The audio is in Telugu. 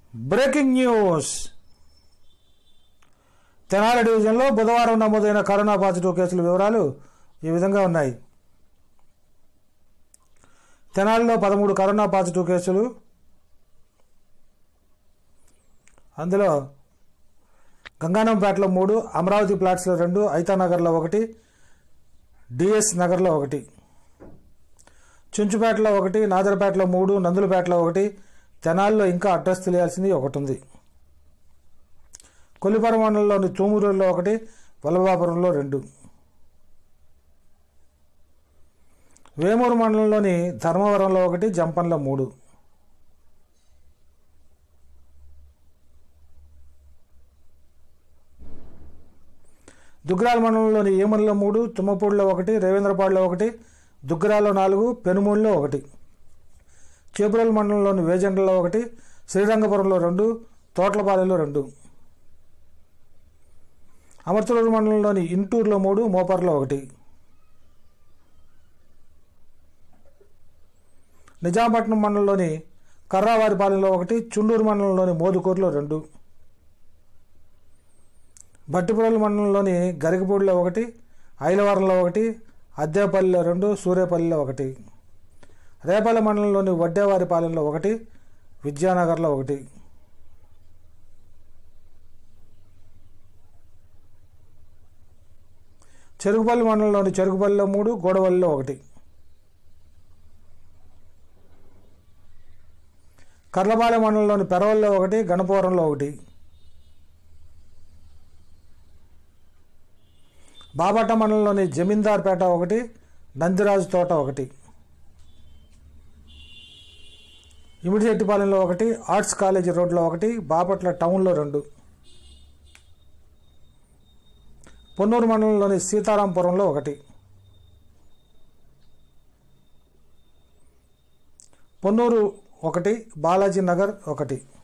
బ్రేకింగ్ న్యూస్ తెనాలి డివిజన్లో బుధవారం నమోదైన కరోనా పాజిటివ్ కేసుల వివరాలు ఈ విధంగా ఉన్నాయి తెనాలిలో పదమూడు కరోనా పాజిటివ్ కేసులు అందులో గంగానంపేటలో మూడు అమరావతి ప్లాట్స్లో రెండు ఐతానగర్లో ఒకటి డిఎస్ నగర్లో ఒకటి చుంచుపేటలో ఒకటి నాదరపేటలో మూడు నందులపేటలో ఒకటి తెనాల్లో ఇంకా అడ్రస్ తెలియాల్సింది ఒకటి ఉంది కొల్లిపురం మండలంలోని తూమురులో ఒకటి వల్లభాపురంలో రెండు వేమూరు మండలంలోని ధర్మవరంలో ఒకటి జంపన్లో మూడు దుగ్గరాల మండలంలోని ఏమన్లో మూడు తుమ్మపూడిలో ఒకటి రేవేంద్రపాడులో ఒకటి దుగ్గరాలో నాలుగు పెనుమూడులో ఒకటి చేపురల్ మండలంలోని వేజెండ్లలో ఒకటి శ్రీరంగపురంలో రెండు తోట్లపాలెంలో రెండు అమర్తలూరు మండలంలోని ఇంటూరులో మూడు మోపర్లో ఒకటి నిజాంపట్నం మండలంలోని కర్రావారిపాలెంలో ఒకటి చుండూరు మండలంలోని మోదుకూరులో రెండు బట్టిపురల మండలంలోని గరికపూడిలో ఒకటి ఐలవరంలో ఒకటి అద్దేపల్లిలో రెండు సూర్యపల్లిలో ఒకటి రేపల్ల మండలంలోని వడ్డేవారిపాలెంలో ఒకటి విద్యానగర్లో ఒకటి చెరుకుపల్లి మండలంలోని చెరుకుపల్లిలో మూడు గోడవల్లిలో ఒకటి కర్లపాలెం మండలంలోని పెరవల్లో ఒకటి గణపవరంలో ఒకటి బాపట్ల మండలంలోని జమీందార్పేట ఒకటి నందిరాజు తోట ఒకటి ఇమిడిశెట్టిపాలెంలో ఒకటి ఆర్ట్స్ కాలేజీ రోడ్లో ఒకటి బాపట్ల టౌన్లో రెండు పొన్నూరు మండలంలోని సీతారాంపురంలో ఒకటి పొన్నూరు ఒకటి బాలాజీ నగర్ ఒకటి